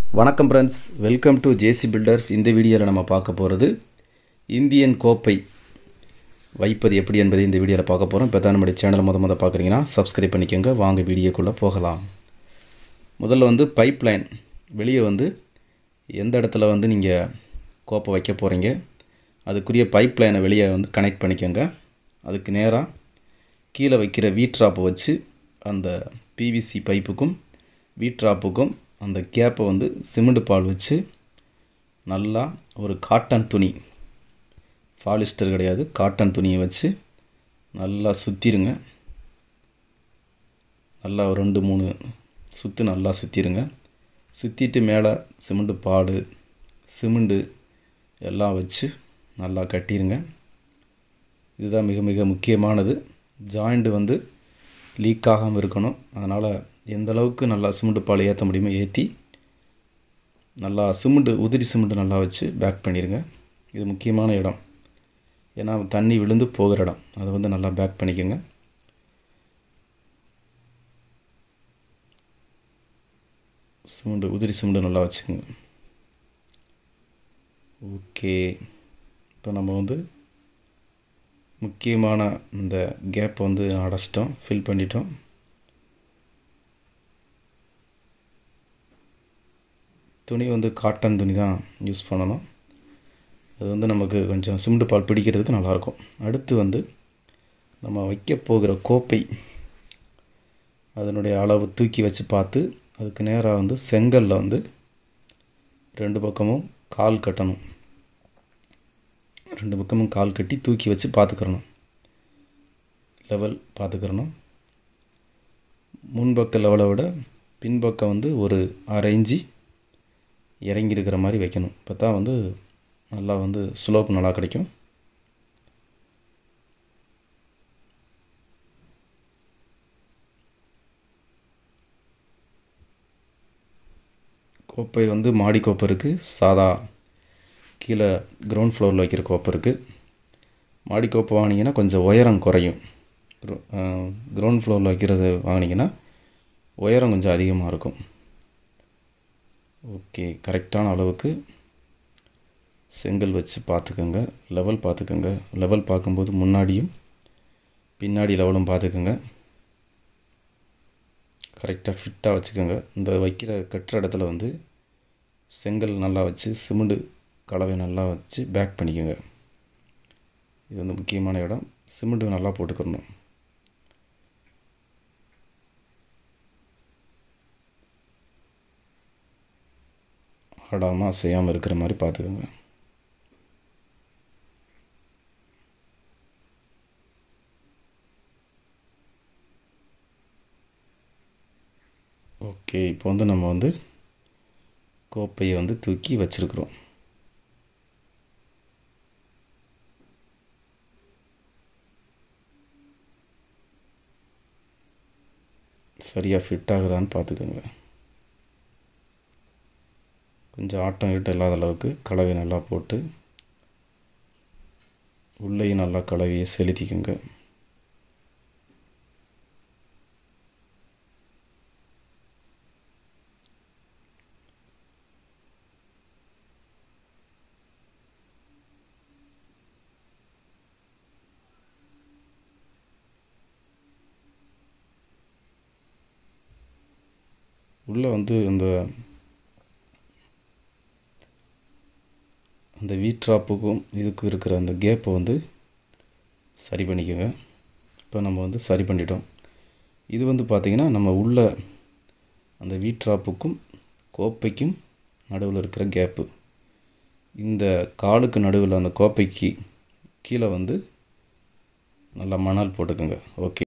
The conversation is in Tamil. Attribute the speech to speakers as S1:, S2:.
S1: வணக்கம் friends welcome to JC builders இந்த வீடியோவில் நம்ம பார்க்க போகிறது இந்தியன் கோப்பை வைப்பது எப்படி என்பதை இந்த வீடியோவில் பார்க்க போகிறோம் இப்போ தான் நம்முடைய சேனலை முத முத பார்க்குறீங்கன்னா சப்ஸ்கிரைப் பண்ணிக்கோங்க வாங்க வீடியோக்குள்ளே போகலாம் முதல்ல வந்து பைப் லைன் வெளியே வந்து எந்த இடத்துல வந்து நீங்கள் கோப்பை வைக்க போகிறீங்க அதுக்குரிய பைப் லைனை வெளியே வந்து கனெக்ட் பண்ணிக்கோங்க அதுக்கு நேராக கீழே வைக்கிற வீட்ராப்பை வச்சு அந்த பிவிசி பைப்புக்கும் வீட்ராப்புக்கும் அந்த கேப்பை வந்து சிமெண்ட் பால் வச்சு நல்லா ஒரு காட்டன் துணி பாலிஸ்டர் கிடையாது காட்டன் துணியை வச்சு நல்லா சுற்றிருங்க நல்லா ஒரு ரெண்டு மூணு சுற்று நல்லா சுற்றிருங்க சுற்றிட்டு மேலே சிமெண்ட் பாடு சிமெண்டு எல்லாம் வச்சு நல்லா கட்டிடுங்க இதுதான் மிக மிக முக்கியமானது ஜாயிண்ட் வந்து லீக் ஆகாமல் இருக்கணும் அதனால் எந்த அளவுக்கு நல்லா சிமெண்ட் பால் ஏற்ற முடியுமோ ஏற்றி நல்லா சிமெண்ட்டு உதிரி சிமெண்ட்டு நல்லா வச்சு பேக் பண்ணிடுங்க இது முக்கியமான இடம் ஏன்னா தண்ணி விழுந்து போகிற இடம் அதை வந்து நல்லா பேக் பண்ணிக்கோங்க சிமெண்ட்டு உதிரி சிமெண்ட்டு நல்லா வச்சுக்கோங்க ஓகே இப்போ நம்ம வந்து முக்கியமான இந்த கேப் வந்து அடைச்சிட்டோம் ஃபில் பண்ணிட்டோம் துணி வந்து காட்டன் துணி தான் யூஸ் பண்ணணும் அது வந்து நமக்கு கொஞ்சம் சிமெண்ட் பால் பிடிக்கிறதுக்கு நல்லாயிருக்கும் அடுத்து வந்து நம்ம வைக்க போகிற கோப்பை அதனுடைய அளவு தூக்கி வச்சு பார்த்து அதுக்கு நேராக வந்து செங்கல்ல வந்து ரெண்டு பக்கமும் கால் கட்டணும் ரெண்டு பக்கமும் கால் கட்டி தூக்கி வச்சு பார்த்துக்கிறணும் லெவல் பார்த்துக்கிறணும் முன்பக்க லெவலை விட பின்பக்கம் வந்து ஒரு அரை இஞ்சி இறங்கி இருக்கிற மாதிரி வைக்கணும் இப்போ தான் வந்து நல்லா வந்து ஸ்லோப் நல்லா கிடைக்கும் கோப்பை வந்து மாடி கோப்பை இருக்குது சாதா கீழே கிரவுண்ட் ஃப்ளோரில் வைக்கிற கோப்பை இருக்குது மாடி கோப்பை வாங்கினீங்கன்னா கொஞ்சம் உயரம் குறையும் கிரவுண்ட் ஃப்ளோரில் வைக்கிறது வாங்கினீங்கன்னா உயரம் கொஞ்சம் அதிகமாக இருக்கும் ஓகே கரெக்டான அளவுக்கு செங்கல் வச்சு பார்த்துக்கோங்க லெவல் பார்த்துக்கோங்க லெவல் பார்க்கும்போது முன்னாடியும் பின்னாடி லெவலும் பார்த்துக்கோங்க கரெக்டாக ஃபிட்டாக வச்சுக்கோங்க இந்த வைக்கிற கட்டுற இடத்துல வந்து செங்கல் நல்லா வச்சு சிமெண்டு கலவை நல்லா வச்சு பேக் பண்ணிக்கோங்க இது வந்து முக்கியமான இடம் சிமெண்ட்டு நல்லா போட்டுக்கிறணும் ஆடாமல் அசையாமல் இருக்கிற மாதிரி பார்த்துக்கோங்க ஓகே இப்போ வந்து நம்ம வந்து கோப்பையை வந்து தூக்கி வச்சுருக்குறோம் சரியாக ஃபிட் ஆகுதான்னு பார்த்துக்கோங்க கொஞ்சம் ஆட்டம் கிட்ட இல்லாத அளவுக்கு கலவை நல்லா போட்டு உள்ளேயும் நல்லா கலவையை செலுத்திக்கோங்க உள்ளே வந்து அந்த அந்த வீட்ராப்புக்கும் இதுக்கும் இருக்கிற அந்த கேப்பை வந்து சரி பண்ணிக்கோங்க இப்போ நம்ம வந்து சரி பண்ணிட்டோம் இது வந்து பார்த்திங்கன்னா நம்ம உள்ள அந்த வீட்ராப்புக்கும் கோப்பைக்கும் நடுவில் இருக்கிற கேப்பு இந்த காலுக்கு நடுவில் அந்த கோப்பைக்கு கீழே வந்து நல்லா மணல் போட்டுக்கோங்க ஓகே